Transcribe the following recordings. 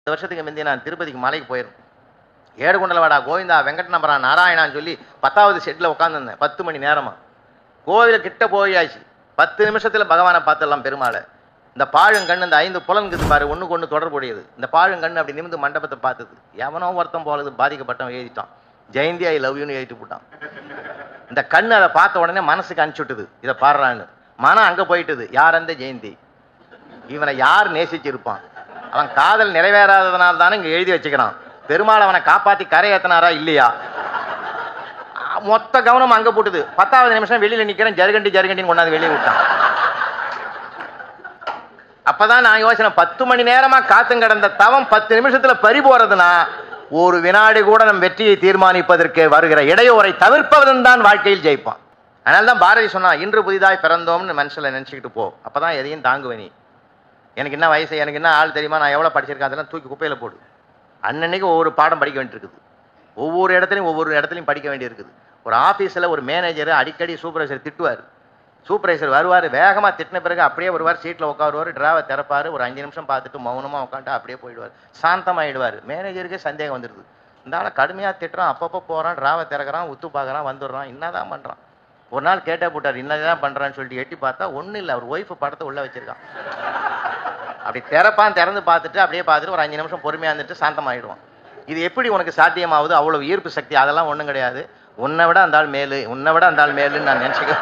இந்த வருஷத்துக்கு முந்தைய நான் திருப்பதிக்கு மலைக்கு போயிருந்தேன் ஏடுகுண்டலவாடா கோவிந்தா வெங்கடநம்பரா நாராயணான்னு சொல்லி பத்தாவது செட்டில் உட்காந்துருந்தேன் பத்து மணி நேரமா கோவில கிட்ட போயாச்சு பத்து நிமிஷத்துல பகவானை பார்த்துடலாம் பெருமாளை இந்த பாழுங்கண்ணு இந்த ஐந்து புலன்குது பாரு ஒண்ணுக்கு ஒண்ணு தொடர்புடையது இந்த பாழுங்கண்ணு அப்படி நிமிந்து மண்டபத்தை பார்த்தது எவனோ ஒருத்தன் போலது பாதிக்கப்பட்டவன் எழுதிட்டான் ஜெயந்தி ஐ லவ் யூன்னு எழுதிட்டு போட்டான் இந்த கண்ணு அதை பார்த்த உடனே மனசுக்கு அனுப்பிச்சுட்டுது இதை பாடுறான்னு மனம் அங்க போயிட்டுது யார் அந்த ஜெயந்தி இவனை யார் நேசிச்சிருப்பான் அவன் காதல் நிறைவேறாததுனால தானே இங்க எழுதி வச்சுக்கிறான் பெருமாள் அவனை காப்பாத்தி கரையேத்தினாரா இல்லையா ஆ, மொத்த கவனம் அங்க போட்டுது பத்தாவது நிமிஷம் வெளியில நிக்கிறேன் ஜருகண்டி ஜருகண்டின்னு கொண்டாந்து வெளியே விட்டான் அப்பதான் நான் யோசனை பத்து மணி நேரமா காத்தும் கிடந்த தவம் பத்து நிமிஷத்துல பறி போறதுனா ஒரு வினாடி கூட நம் வெற்றியை தீர்மானிப்பதற்கு வருகிற இடையூறை தவிர்ப்பவன் தான் வாழ்க்கையில் ஜெயிப்பான் அதனால தான் பாரதி சொன்னா இன்று புதிதாய் பிறந்தோம்னு மனசுல நினைச்சுக்கிட்டு போ அப்பதான் எதையும் தாங்குவே நீ எனக்கு என்ன வயசு எனக்கு என்ன ஆள் தெரியுமா நான் எவ்வளவு படிச்சிருக்கேன் அதெல்லாம் தூக்கி குப்பையில போடு அன்னன்னைக்கு ஒவ்வொரு பாடம் படிக்க வேண்டியிருக்குது ஒவ்வொரு இடத்துலையும் ஒவ்வொரு இடத்துலையும் படிக்க வேண்டியிருக்குது ஒரு ஆஃபீஸில் ஒரு மேனேஜர் அடிக்கடி சூப்பர்வைசர் திட்டுவார் சூப்பர்வைசர் வருவார் வேகமாக திட்டின பிறகு அப்படியே வருவார் சீட்டில் உட்காருவார் டிராவை திறப்பார் ஒரு அஞ்சு நிமிஷம் பார்த்துட்டு மௌனமாக உட்காந்துட்டு அப்படியே போயிடுவார் சாந்தமாயிடுவார் மேனேஜருக்கே சந்தேகம் வந்துடுது இந்த ஆளை கடுமையாக திட்டுறான் அப்பப்போ போகிறான் டிராவை திறக்கிறான் உத்து பார்க்குறான் வந்துடுறான் என்னதான் பண்ணுறான் ஒரு நாள் கேட்டே போட்டார் என்னதான் பண்ணுறான்னு சொல்லிட்டு எட்டி பார்த்தா ஒன்றும் இல்லை அவர் ஒய்ஃப் படத்தை உள்ளே வச்சிருக்கான் அப்படி திறப்பான் திறந்து பார்த்துட்டு அப்படியே பார்த்துட்டு ஒரு அஞ்சு நிமிஷம் பொறுமையாக இருந்துட்டு சாந்தமாயிடுவான் இது எப்படி உனக்கு சாத்தியமாகுது அவ்வளவு ஈர்ப்பு சக்தி அதெல்லாம் ஒன்றும் கிடையாது உன்னை விட அந்த ஆள் மேலு உன்னை விட அந்த ஆள் மேலுன்னு நான் நினச்சிக்க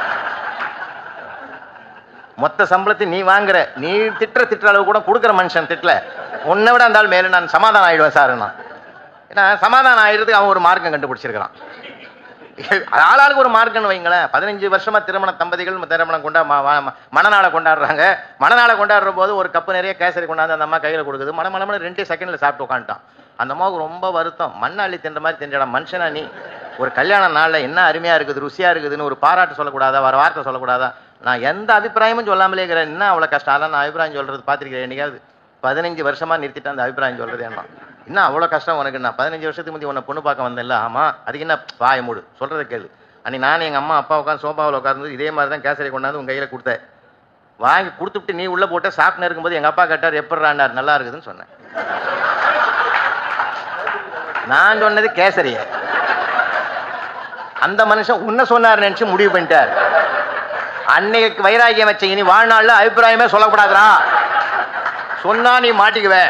மொத்த சம்பளத்தை நீ வாங்குற நீ திட்டுற திட்டுற அளவு கூட கொடுக்குற மனுஷன் திட்டல உன்னை விட அந்த ஆள் மேலு நான் சமாதானம் ஆயிடுவேன் சார் நான் ஏன்னா சமாதானம் ஆயிடுறதுக்கு அவன் ஒரு மார்க்கம் கண்டுபிடிச்சிருக்கிறான் ஆளாளுக்கு ஒரு மார்க்கம்னு வைங்களேன் பதினஞ்சு வருஷமா திருமண தம்பதிகள் திருமணம் கொண்டா ம- ம- மணநாளை கொண்டாடுறாங்க மணநாளை கொண்டாடுற போது ஒரு கப்பு நிறைய கேசரி கொண்டாந்து அந்த அம்மா கையில கொடுக்குது மன மனமன ரெண்டே செகண்ட்ல சாப்பிட்டு உட்காந்துட்டான் அந்த அம்மாவுக்கு ரொம்ப வருத்தம் மண்ணாளி தின்ற மாதிரி தின்றடா மனுஷனா நீ ஒரு கல்யாண நாள்ல என்ன அருமையா இருக்குது ருசியா இருக்குதுன்னு ஒரு பாராட்டு சொல்லக்கூடாதா வர வார்த்தை சொல்லக்கூடாதா நான் எந்த அபிப்பிராயமும் சொல்லாமலே இருக்கிறேன் என்ன அவ்வளவு கஷ்டம் அதான் நான் அபிப்பிராயம் சொல்றது பார்த்திருக்கிறேன் என்னைக்காவது பதினஞ்சு வருஷமா நிறுத்திட்டு அந்த அபிப்பிராயம் சொல்றது என்ன என்ன அவ்வளோ கஷ்டம் உனக்கு நான் பதினஞ்சு வருஷத்துக்கு முந்தைய உன்னை பொண்ணு பார்க்க வந்தேன்ல ஆமா அதுக்கு என்ன வாய மூடு சொல்றதை கேளு அன்னைக்கு நானும் எங்க அம்மா அப்பா உட்காந்து சோபாவில் உட்கார்ந்து இதே மாதிரி தான் கேசரி கொண்டாந்து உங்க கையில கொடுத்தேன் வாங்கி கொடுத்துட்டு நீ உள்ள போட்ட சாப்பிட்டு இருக்கும்போது எங்க அப்பா கேட்டார் எப்படிறாண்டார் நல்லா இருக்குதுன்னு சொன்னேன் நான் சொன்னது கேசரிய அந்த மனுஷன் உன்ன சொன்னார் நினைச்சு முடிவு பண்ணிட்டார் அன்னைக்கு வைராகியம் வச்ச இனி வாழ்நாள்ல அபிப்பிராயமே சொல்லக்கூடாதுடா சொன்னா நீ மாட்டிக்குவே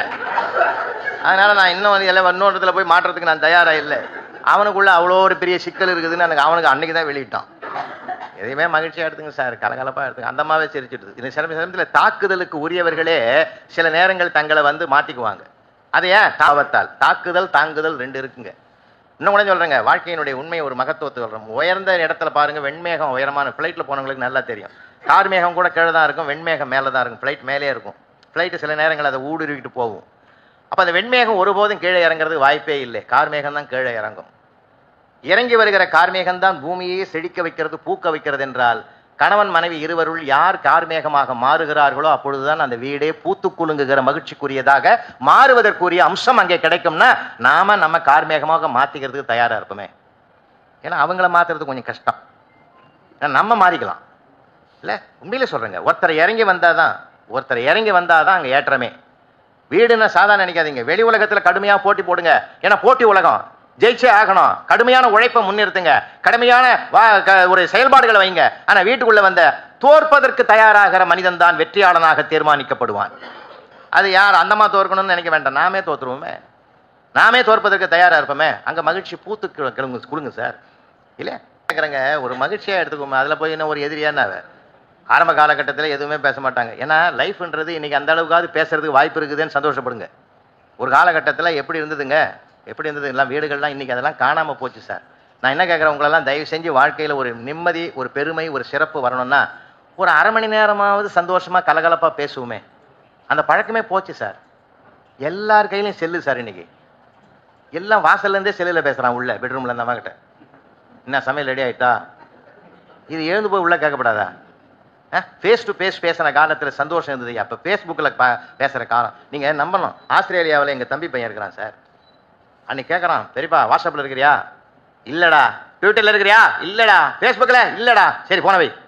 அதனால நான் இன்னும் வந்து எல்லாம் இன்னொருத்துல போய் மாற்றுறதுக்கு நான் தயாரா இல்லை அவனுக்குள்ள அவ்வளோ ஒரு பெரிய சிக்கல் இருக்குதுன்னு எனக்கு அவனுக்கு அன்னைக்கு தான் வெளியிட்டான் எதையுமே மகிழ்ச்சியா எடுத்துங்க சார் கலகலப்பா எடுத்துங்க அந்த அம்மாவே சிரிச்சிடுது இந்த சில சமயத்தில் தாக்குதலுக்கு உரியவர்களே சில நேரங்கள் தங்களை வந்து மாட்டிக்குவாங்க அது ஏன் தாவத்தால் தாக்குதல் தாங்குதல் ரெண்டு இருக்குங்க இன்னும் கூட சொல்றேங்க வாழ்க்கையினுடைய உண்மை ஒரு மகத்துவத்தை சொல்றோம் உயர்ந்த இடத்துல பாருங்க வெண்மேகம் உயரமான ஃப்ளைட்ல போனவங்களுக்கு நல்லா தெரியும் கார் மேகம் கூட கீழே தான் இருக்கும் வெண்மேகம் மேலே தான் இருக்கும் ஃப்ளைட் மேலே இருக்கும் ஃப்ளைட்டு சில நேரங்கள் அதை ஊடுருவிட்டு போகும் அப்போ அந்த வெண்மேகம் ஒருபோதும் கீழே இறங்குறதுக்கு வாய்ப்பே இல்லை கார் மேகம் தான் கீழே இறங்கும் இறங்கி வருகிற கார்மேகம் தான் பூமியை செழிக்க வைக்கிறது பூக்க வைக்கிறது என்றால் கணவன் மனைவி இருவருள் யார் கார்மேகமாக மாறுகிறார்களோ அப்பொழுதுதான் அந்த வீடே பூத்து குலுங்குகிற மகிழ்ச்சிக்குரியதாக மாறுவதற்குரிய அம்சம் அங்கே கிடைக்கும்னா நாம நம்ம கார்மேகமாக மாத்திக்கிறதுக்கு தயாரா இருப்போமே ஏன்னா அவங்கள மாத்துறது கொஞ்சம் கஷ்டம் ஏன்னா நம்ம மாறிக்கலாம் இல்ல உண்மையிலே சொல்றேங்க ஒருத்தர் இறங்கி வந்தாதான் ஒருத்தர் இறங்கி வந்தாதான் அங்க ஏற்றமே வீடுன்னா சாதாரண நினைக்காதீங்க வெளி உலகத்துல கடுமையா போட்டி போடுங்க ஏன்னா போட்டி உலகம் ஜெயிச்சே ஆகணும் கடுமையான உழைப்பை முன்னிறுத்துங்க கடுமையான வா- க- ஒரு செயல்பாடுகளை வைங்க ஆனா வீட்டுக்குள்ள வந்த தோற்பதற்கு தயாராகிற மனிதன் தான் வெற்றியாளனாக தீர்மானிக்கப்படுவான் அது யார் அந்தமா தோற்கணும்னு நினைக்க வேண்டாம் நாமே தோத்துருவோமே நாமே தோற்பதற்கு தயாரா இருப்போமே அங்க மகிழ்ச்சி பூத்து கி- கிளம்பு கொடுங்க சார் இல்ல கேட்குறேங்க ஒரு மகிழ்ச்சியா எடுத்துக்கோமே அதுல போய் என்ன ஒரு எதிரியான ஆரம்ப காலகட்டத்தில் எதுவுமே பேச மாட்டாங்க ஏன்னா லைஃப்ன்றது இன்னைக்கு அந்த அளவுக்காவது பேசுறதுக்கு வாய்ப்பு இருக்குதுன்னு சந்தோஷப்படுங்க ஒரு காலகட்டத்தில் எப்படி இருந்ததுங்க எப்படி இருந்தது எல்லாம் வீடுகள்லாம் இன்னைக்கு அதெல்லாம் காணாம போச்சு சார் நான் என்ன கேட்குறேன் உங்களெல்லாம் தயவு செஞ்சு வாழ்க்கையில் ஒரு நிம்மதி ஒரு பெருமை ஒரு சிறப்பு வரணும்னா ஒரு அரை மணி நேரமாவது சந்தோஷமா கலகலப்பா பேசுவோமே அந்த பழக்கமே போச்சு சார் எல்லார் கையிலையும் செல்லு சார் இன்னைக்கு எல்லாம் வாசல்ல இருந்தே செல்லுல பேசுறான் உள்ள பெட்ரூம்ல இந்த கிட்ட என்ன சமையல் ரெடி ஆயிட்டா இது எழுந்து போய் உள்ள கேட்கப்படாதா ஃபேஸ் டு ஃபேஸ் பேசுன காலத்துல சந்தோஷம் இருந்தது அப்போ ஃபேஸ்புக்கில் பேசுற காலம் நீங்க நம்பணும் ஆஸ்திரேலியாவில் எங்க தம்பி பையன் இருக்கிறான் சார் அன்னைக்கு கேட்குறான் பெரியப்பா வாட்ஸ்அப்ல இருக்கிறியா இல்லடா ட்விட்டர்ல இருக்கிறியா இல்லடா ஃபேஸ்புக்கில் இல்லடா சரி போன வை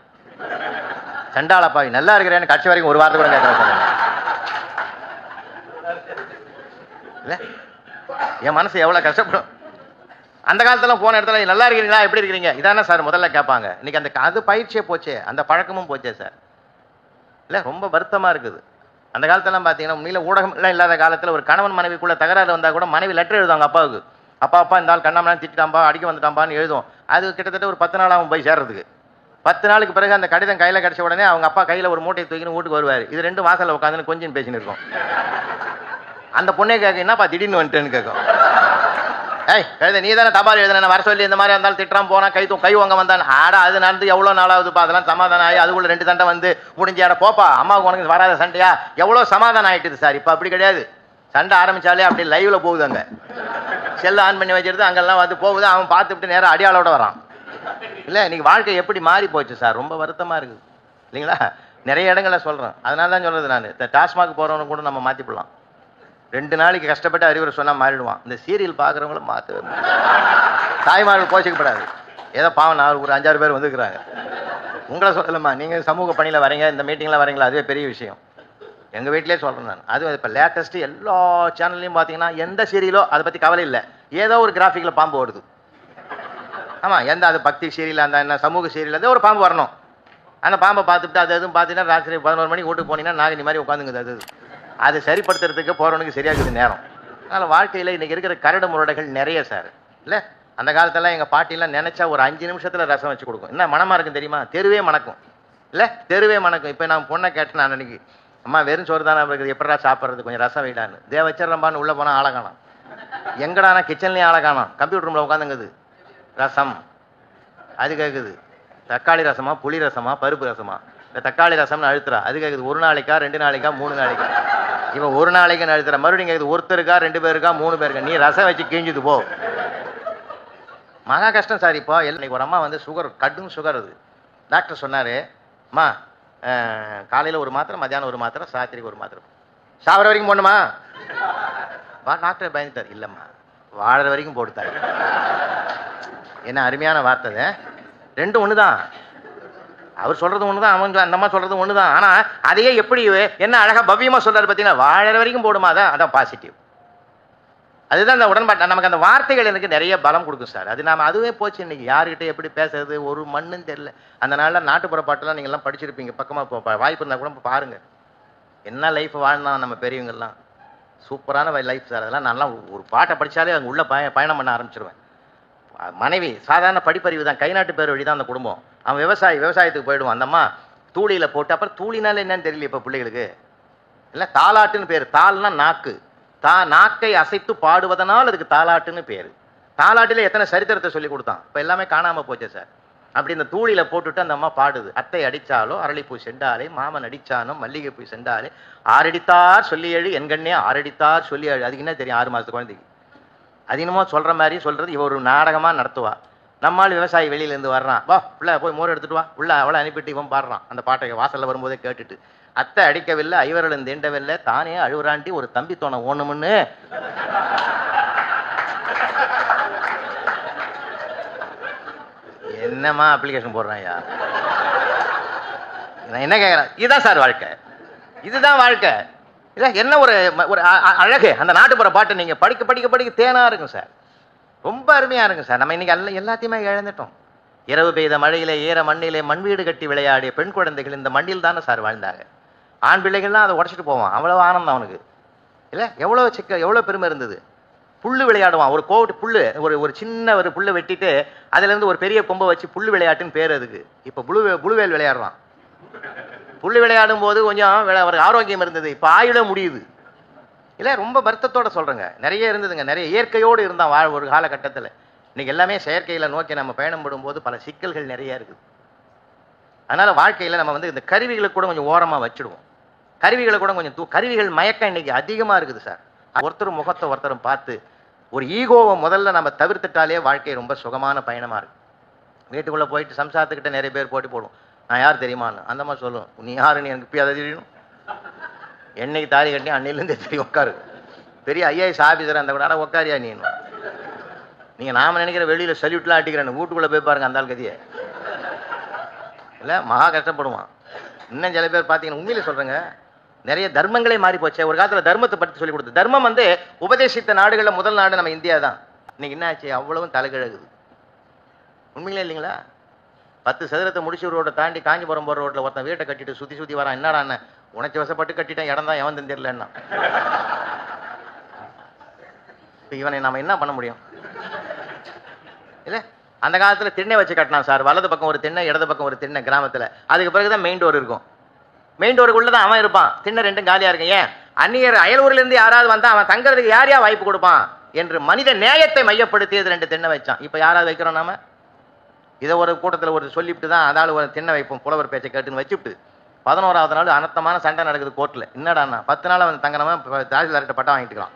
சண்டாளப்பாவி நல்லா இருக்கிறேன்னு கட்சி வரைக்கும் ஒரு வார்த்தை கூட கேட்கறேன் சார் இல்லை என் மனசு எவ்வளோ கஷ்டப்படும் அந்த காலத்துல போன இடத்துல நல்லா இருக்கிறீங்களா எப்படி இருக்கிறீங்க இதானே சார் முதல்ல கேட்பாங்க இன்னைக்கு அந்த அது பயிற்சியே போச்சே அந்த பழக்கமும் போச்சே சார் இல்லை ரொம்ப வருத்தமா இருக்குது அந்த காலத்துலலாம் பார்த்தீங்கன்னா உண்மையில ஊடகம் எல்லாம் இல்லாத காலத்தில் ஒரு கணவன் மனைவிக்குள்ள தகராறு வந்தால் கூட மனைவி லெட்டர் எழுதுவாங்க அப்பாவுக்கு அப்பா அப்பா இந்த ஆள் கண்ணாமலாம் திட்டாம்பா அடிக்க வந்துட்டாம்பான்னு எழுதும் அது கிட்டத்தட்ட ஒரு பத்து நாள் ஆகும் போய் சேர்றதுக்கு பத்து நாளுக்கு பிறகு அந்த கடிதம் கையில் கிடைச்ச உடனே அவங்க அப்பா கையில் ஒரு மூட்டையை தூக்கின்னு வீட்டுக்கு வருவார் இது ரெண்டு வாசல்ல உட்காந்துன்னு கொஞ்சம் பேசின்னு இருக்கும் அந்த பொண்ணே கேட்க என்னப்பா திடீர்னு வந்துட்டேன்னு கேட்கும் ஏய் கழுத நீ தானே தபால் எழுதுன வர சொல்லி இந்த மாதிரி இருந்தாலும் திட்டுறான் போனா கை தூ கை வாங்க வந்தான் ஆடா அது நடந்து எவ்வளோ நாளாகுதுப்பா அதெல்லாம் சமாதானம் ஆகி அதுக்குள்ள ரெண்டு சண்டை வந்து முடிஞ்சாட போப்பா அம்மாவுக்கு உனக்கு வராத சண்டையா எவ்வளோ சமாதானம் ஆயிட்டுது சார் இப்போ அப்படி கிடையாது சண்டை ஆரம்பிச்சாலே அப்படி லைவ்ல போகுது அங்க செல்ல ஆன் பண்ணி வச்சிருது அங்கெல்லாம் வந்து போகுது அவன் பார்த்துட்டு நேரம் அடியாளோட வரான் இல்லை இன்னைக்கு வாழ்க்கை எப்படி மாறி போச்சு சார் ரொம்ப வருத்தமா இருக்குது இல்லைங்களா நிறைய இடங்கள்ல சொல்றேன் அதனால தான் சொல்றது நான் இந்த டாஸ்மாக் போறவனு கூட நம்ம மாத்திப்படலாம் ரெண்டு நாளைக்கு கஷ்டப்பட்டு அறிவுரை சொன்னா மாறிடுவான் இந்த சீரியல் பார்க்குறவங்களும் மாற்றவே தாய்மார்கள் கோச்சிக்கப்படாது ஏதோ பாவம் நாலு ஒரு அஞ்சாறு பேர் வந்துருக்குறாங்க உங்களை சொல்லலம்மா நீங்க சமூக பணியில வரீங்க இந்த மீட்டிங்ல வரீங்களா அதுவே பெரிய விஷயம் எங்க வீட்டிலே சொல்றேன் நான் அது இப்போ லேட்டஸ்ட் எல்லா சேனல்லையும் பார்த்தீங்கன்னா எந்த சீரியலோ அதை பத்தி கவலை இல்லை ஏதோ ஒரு கிராஃபிக்ல பாம்பு ஓடுது ஆமா எந்த அது பக்தி சீரியல் அந்த என்ன சமூக சீரியல் ஏதோ ஒரு பாம்பு வரணும் அந்த பாம்பை பார்த்துட்டு அது எதுவும் பார்த்தீங்கன்னா ராத்திரி பதினோரு மணிக்கு வீட்டுக்கு போனீங்கன்னா நாகினி மாதிரி உட்காந்துங்குது அது அது சரிப்படுத்துறதுக்கு போறவனுக்கு சரியாகுது நேரம் அதனால வாழ்க்கையில இன்னைக்கு இருக்கிற கரடு முரடைகள் நிறைய சார் இல்ல அந்த காலத்துல எங்க பாட்டிலாம் நினைச்சா ஒரு அஞ்சு நிமிஷத்துல ரசம் வச்சு கொடுக்கும் என்ன மனமா இருக்கும் தெரியுமா தெருவே மணக்கும் இல்ல தெருவே மணக்கும் இப்ப நான் பொண்ணை கேட்டேன் நான் அன்னைக்கு அம்மா வெறும் சோறு தானே இருக்குது எப்படா சாப்பிட்றது கொஞ்சம் ரசம் வைடான்னு தே வச்சிடறம்பான்னு உள்ள போனா ஆளை காணோம் எங்கடா நான் கிச்சன்லயும் ஆளை காணோம் கம்ப்யூட்டர் ரூம்ல உட்காந்துங்குது ரசம் அது கேட்குது தக்காளி ரசமா புளி ரசமா பருப்பு ரசமா இந்த தக்காளி ரசம்னு அழுத்துறா அது கேட்குது ஒரு நாளைக்கா ரெண்டு நாளைக்கா மூணு நாளைக்கா இவன் ஒரு நாளைக்குன்னு அழுத்துறா மறுபடியும் கேட்குது ஒருத்தருக்கா ரெண்டு பேருக்கா மூணு பேருக்கா நீ ரசம் வச்சு கிழிஞ்சுது போ மகா கஷ்டம் சார் இப்போ இன்னைக்கு ஒரு அம்மா வந்து சுகர் கடும் சுகர் அது டாக்டர் சொன்னாரு அம்மா காலையில் ஒரு மாத்திரை மத்தியானம் ஒரு மாத்திரை சாத்திரிக்கு ஒரு மாத்திரை சாவர வரைக்கும் போடணுமா வா டாக்டர் பயந்துட்டார் இல்லைம்மா வாழற வரைக்கும் போட்டுத்தாரு என்ன அருமையான வார்த்தை இது. ரெண்டும் ஒன்று தான் அவர் சொல்றது ஒன்று தான் அவன் அந்த அம்மா சொல்றது ஒன்று தான் ஆனால் அதையே எப்படி என்ன அழகா பவ்யமாக சொல்றாரு பார்த்தீங்கன்னா வாழற வரைக்கும் போடுமா அதான் அதான் பாசிட்டிவ் அதுதான் அந்த உடன்பாட்டு நமக்கு அந்த வார்த்தைகள் எனக்கு நிறைய பலம் கொடுக்கும் சார் அது நாம அதுவே போச்சு இன்னைக்கு யார்கிட்ட எப்படி பேசுறது ஒரு மண்ணுன்னு தெரியல அந்த நாளில் நாட்டுப்புற பாட்டெல்லாம் நீங்க எல்லாம் படிச்சிருப்பீங்க பக்கமா இப்போ ப- வாய்ப்பு இருந்தால் கூட பாருங்க என்ன லைஃப் வாழ்ந்தா நம்ம பெரியவங்கெல்லாம் சூப்பரான லைஃப் சார் அதெல்லாம் நல்லா ஒரு பாட்டை படிச்சாலே அங்கே உள்ள பய பயணம் பண்ண ஆரம்பிச்சிருவேன் மனைவி சாதாரண படிப்பறிவு தான் கை நாட்டு பேர் வழி தான் அந்த குடும்பம் அவன் விவசாயி விவசாயத்துக்கு போயிடுவான் அந்த அம்மா தூளியில போட்டு அப்புறம் தூளினால என்னன்னு தெரியல இப்போ பிள்ளைகளுக்கு இல்லை தாலாட்டுன்னு பேர் தாள்னா நாக்கு தா நாக்கை அசைத்து பாடுவதனால் அதுக்கு தாலாட்டுன்னு பேர் தாலாட்டில் எத்தனை சரித்திரத்தை சொல்லி கொடுத்தான் இப்போ எல்லாமே காணாம போச்சே சார் அப்படி இந்த தூளியில போட்டுட்டு அந்த அம்மா பாடுது அத்தை அடிச்சாலோ அரளிப்பூ செண்டாலே மாமன் அடிச்சானோ மல்லிகைப்பூ செண்டாலே ஆரடித்தார் சொல்லி எழு என்கண்ணே ஆரடித்தார் சொல்லி எழு அதுக்கு என்ன தெரியும் ஆறு மாசத்து குழந்தைக்கு அது என்னமோ சொல்ற மாதிரி சொல்றது இவ ஒரு நாடகமா நடத்துவா நம்மால் விவசாயி வெளியில இருந்து வர்றான் வா உள்ள போய் மோர் எடுத்துட்டு வா உள்ள அவளை அனுப்பிட்டு இவன் பாடுறான் அந்த பாட்டை வாசல்ல வரும்போதே கேட்டுட்டு அத்தை அடிக்கவில்லை ஐவர்களும் தீண்டவில்லை தானே அழுவுறாண்டி ஒரு தம்பி தோணை ஓணும்னு என்னம்மா அப்ளிகேஷன் போடுறான்யா நான் என்ன கேட்குறேன் இதுதான் சார் வாழ்க்கை இதுதான் வாழ்க்கை இல்லை என்ன ஒரு ம- ஒரு அ- அ- அழகு அந்த நாட்டுப்புற பாட்டு நீங்க படிக்க படிக்க படிக்க தேனா இருக்கும் சார் ரொம்ப அருமையா இருக்கும் சார் நம்ம இன்னைக்கு எல்லா எல்லாத்தையுமே இழந்துட்டோம் இரவு பெய்த மழையிலே ஈர மண்ணிலே மண் வீடு கட்டி விளையாடிய பெண் குழந்தைகள் இந்த மண்ணில் தானே சார் வாழ்ந்தாங்க ஆண் பிள்ளைகள்லாம் அதை உடச்சிட்டு போவான் அவ்வளவு ஆனந்தம் அவனுக்கு இல்லை எவ்வளோ சிக்க எவ்வளோ பெருமை இருந்தது புல்லு விளையாடுவான் ஒரு கோவிட்டு புல்லு ஒரு ஒரு சின்ன ஒரு புல்லை வெட்டிட்டு அதுல இருந்து ஒரு பெரிய கொம்பை வச்சு புல்லு விளையாட்டுன்னு பேர் அதுக்கு இப்போ புழு புழுவேல் விளையாடுறான் புல்லு விளையாடும் போது கொஞ்சம் விளை- அவருக்கு ஆரோக்கியம் இருந்தது இப்போ ஆயுள முடியுது இல்லை ரொம்ப வருத்தத்தோட சொல்றேங்க நிறைய இருந்ததுங்க நிறைய இயற்கையோடு இருந்தான் வாழ் ஒரு காலகட்டத்தில் இன்னைக்கு எல்லாமே செயற்கையில நோக்கி நம்ம பயணம் படும்போது பல சிக்கல்கள் நிறைய இருக்குது அதனால வாழ்க்கையில நம்ம வந்து இந்த கருவிகளை கூட கொஞ்சம் ஓரமா வச்சிடுவோம் கருவிகளை கூட கொஞ்சம் தூ கருவிகள் மயக்கம் இன்னைக்கு அதிகமா இருக்குது சார் ஒருத்தர் முகத்தை ஒருத்தரும் பார்த்து ஒரு ஈகோவை முதல்ல நம்ம தவிர்த்துட்டாலே வாழ்க்கை ரொம்ப சுகமான பயணமா இருக்கு வீட்டுக்குள்ள போயிட்டு சம்சாரத்துக்கிட்ட நிறைய பேர் போட்டி போடுவோம் நான் யார் தெரியுமான்னு அந்த மாதிரி சொல்லும் நீ யாருன்னு எனக்கு இப்பயாவது தெரியணும் என்னைக்கு தாலி கட்டி அன்னையிலேருந்தே தெரியும் உட்காரு பெரிய ஐஏஎஸ் ஆஃபீஸர் அந்த கூட அட உட்காரியா நீ நீங்க நாம நினைக்கிற வெளியில சல்யூட்லாம் அட்டிக்கிறேன் வீட்டுக்குள்ள போய் பாருங்க அந்த ஆள் கதையை இல்ல மகா கஷ்டப்படுவான் இன்னும் சில பேர் பார்த்தீங்கன்னா உண்மையில சொல்றேங்க நிறைய தர்மங்களே மாறி போச்சு ஒரு காலத்துல தர்மத்தை பற்றி சொல்லி கொடுத்து தர்மம் வந்து உபதேசித்த நாடுகள்ல முதல் நாடு நம்ம இந்தியா தான் இன்னைக்கு என்ன ஆச்சு அவ்வளவும் தலைகிழகுது உண்மையிலே இல்லைங்களா பத்து சதுரத்தை முடிச்சு ரோட்டை தாண்டி காஞ்சிபுரம் போற ரோட்ல ஒருத்தன் வீட்டை கட்டிட்டு சுத்தி சுத்தி வரான் என்னடா அண்ணன் உணர்ச்சி வசப்பட்டு கட்டிட்டேன் இடம் தான் எவன் தெரியலன்னா இப்ப இவனை நாம என்ன பண்ண முடியும் இல்ல அந்த காலத்துல திண்ணை வச்சு கட்டினான் சார் வலது பக்கம் ஒரு திண்ணை இடது பக்கம் ஒரு திண்ணை கிராமத்துல அதுக்கு பிறகுதான் மெயின் டோர் இருக்கும் மெயின் டோருக்குள்ள தான் அவன் இருப்பான் திண்ணை ரெண்டும் காலியா இருக்கும் ஏன் அந்நியர் அயலூர்ல இருந்து யாராவது வந்தா அவன் தங்கறதுக்கு யார் யார் வாய்ப்பு கொடுப்பான் என்று மனித நேயத்தை மையப்படுத்தியது ரெண்டு திண்ணை வச்சான் இப்ப யாராவது வைக்கிறோம் நாம இதை ஒரு கூட்டத்தில் ஒரு சொல்லிவிட்டு தான் அதால் ஒரு திண்ணை வைப்போம் புலவர் பேச்சை கேட்டுன்னு வச்சுவிட்டு பதினோராவது நாள் அனர்த்தமான சண்டை நடக்குது கோர்ட்டில் என்னடாண்ணா பத்து நாள் அவன் தங்கனவன் தாசில்தார்கிட்ட பட்டம் வாங்கிட்டுக்கலாம்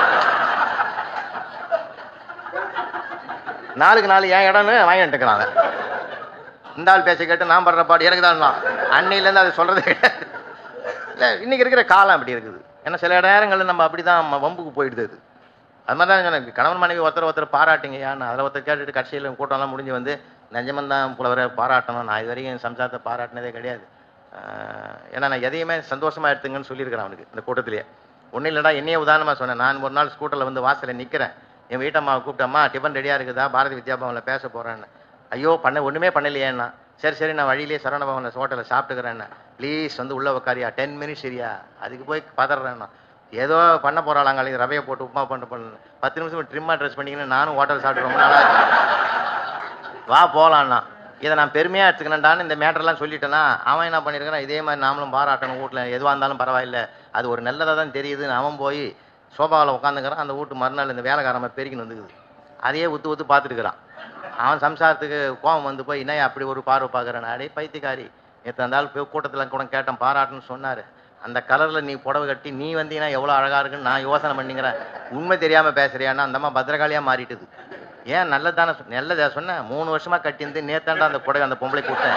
நாளுக்கு நாலு என் இடம்னு வாங்கிட்டு இருக்கிறான் அவன் இந்த ஆள் பேச்சை கேட்டு நான் படுற பாடு எனக்கு தான் அன்னையிலேருந்து அது சொல்றதே கிடையாது இல்லை இன்னைக்கு இருக்கிற காலம் அப்படி இருக்குது ஏன்னா சில நேரங்களில் நம்ம அப்படி தான் வம்புக்கு போயிடுது அது அது மாதிரி தான் எனக்கு கணவன் மனைவி ஒருத்தர் ஒருத்தர் பாராட்டுங்க ஏன்னு அதில் ஒருத்தர் கேட்டுட்டு கட்சியில் கூட்டம்லாம் முடிஞ்சு வந்து நிஜமன் தான் புலவரை பாராட்டணும் நான் இது வரைக்கும் என் சம்சாரத்தை பாராட்டினதே கிடையாது ஆஹ் ஏன்னா நான் எதையுமே சந்தோஷமா எடுத்துங்கன்னு சொல்லியிருக்கிறேன் அவனுக்கு இந்த கூட்டத்திலேயே ஒன்றும் இல்லைடா என்னையே உதாரணமாக சொன்னேன் நான் ஒரு நாள் ஸ்கூட்டரில் வந்து வாசலில் நிற்கிறேன் என் வீட்டம்மாவை கூப்பிட்டம்மா டிஃபன் ரெடியாக இருக்குதா பாரதி வித்யாபவனில் பேச போகிறேன்னு ஐயோ பண்ண ஒன்றுமே பண்ணலையேன்னா சரி சரி நான் வழியிலே சரவண பவனில் ஹோட்டலில் சாப்பிட்டுக்கிறேன்னா ப்ளீஸ் வந்து உள்ள உக்காரியா டென் மினிட்ஸ் சரியா அதுக்கு போய் பதறேன்னா ஏதோ பண்ண போகிறாளாங்க ரவையை போட்டு உப்புமா பண்ண பண்ண பத்து நிமிஷம் ட்ரிம்மாக ட்ரெஸ் பண்ணிக்கின்னு நானும் ஹோட்டல் சாப்பிட்டு ரொம்ப நாளாக வா போகலான்னா இதை நான் பெருமையாக எடுத்துக்கணும்டான்னு இந்த மேட்டர்லாம் சொல்லிட்டேன்னா அவன் என்ன பண்ணியிருக்கான் இதே மாதிரி நாமளும் பாராட்டணும் வீட்டில் எதுவாக இருந்தாலும் பரவாயில்ல அது ஒரு நல்லதாக தான் தெரியுதுன்னு அவன் போய் சோபாவில் உட்காந்துக்கிறான் அந்த வீட்டு மறுநாள் இந்த வேலைக்காரன் பெருக்கின்னு வந்துக்குது அதையே உத்து உத்து பார்த்துட்டுக்கிறான் அவன் சம்சாரத்துக்கு கோபம் வந்து போய் என்ன அப்படி ஒரு பார்வை பார்க்குறேன் அடே பைத்தியக்காரி நேற்று அந்த ஆள் போய் கூட்டத்தில் கூட கேட்டேன் பாராட்டுன்னு சொன்னார் அந்த கலரில் நீ புடவை கட்டி நீ வந்தீங்கன்னா எவ்வளோ அழகாக இருக்குன்னு நான் யோசனை பண்ணிக்கிறேன் உண்மை தெரியாமல் பேசுறியான்னா அந்த அம்மா பத்திரகாளியாக மாறிட்டுது ஏன் நல்லதானே சொ- நல்லதா சொன்னேன் மூணு வருஷமா கட்டியிருந்து நேத்தாண்டா அந்த புடவை அந்த பொம்பளை கூட்டேன்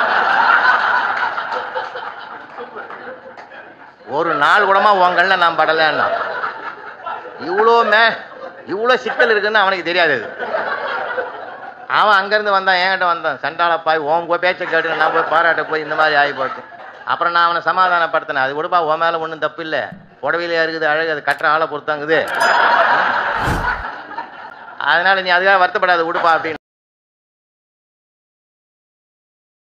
ஒரு நாள் கூடமா உங்கள்ல நான் படலன்னா இவ்வளோ மே இவ்வளோ சிக்கல் இருக்குன்னு அவனுக்கு தெரியாது அது அவன் அங்கேருந்து வந்தான் என்கிட்ட வந்தான் சண்டாளப்பாய் உன் போய் பேச்சை கேட்டு நான் போய் பாராட்ட போய் இந்த மாதிரி ஆகி போச்சு அப்புறம் நான் அவனை சமாதானப்படுத்தினேன் அது விடுப்பா உன் மேலே ஒன்றும் தப்பு இல்லை புடவையிலே இருக்குது அழகு அது கட்டுற ஆளை பொறுத்தாங்குது அதனால நீ அதுக்காக வருத்தப்படாத விடுப்பா அப்படின்னு